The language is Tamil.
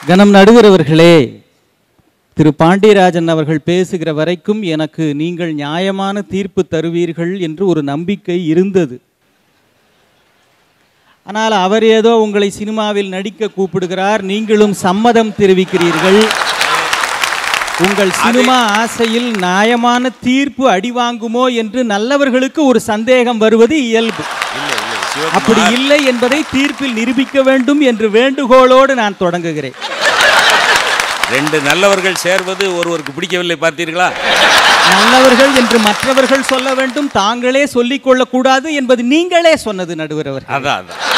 கனம் நடுவர் அவர்களே திரு பாண்டியராஜன் அவர்கள் பேசுகிற வரைக்கும் எனக்கு நீங்கள் நியாயமான தீர்ப்பு தருவீர்கள் என்று ஒரு நம்பிக்கை இருந்தது ஆனால் அவர் ஏதோ உங்களை சினிமாவில் நடிக்க கூப்பிடுகிறார் நீங்களும் சம்மதம் தெரிவிக்கிறீர்கள் உங்கள் சினிமா ஆசையில் நியாயமான தீர்ப்பு அடி வாங்குமோ என்று நல்லவர்களுக்கு ஒரு சந்தேகம் வருவது இயல்பு இல்லை இல்லை அப்படி சிவகுமார் இல்லை என்பதை தீர்ப்பில் நிரூபிக்க வேண்டும் என்று வேண்டுகோளோடு நான் தொடங்குகிறேன் ரெண்டு நல்லவர்கள் சேர்வது ஒருவருக்கு பிடிக்கவில்லை பார்த்தீர்களா நல்லவர்கள் என்று மற்றவர்கள் சொல்ல வேண்டும் தாங்களே சொல்லிக் கொள்ளக்கூடாது என்பது நீங்களே சொன்னது நடுவர் அவர்கள் அதான் அதான்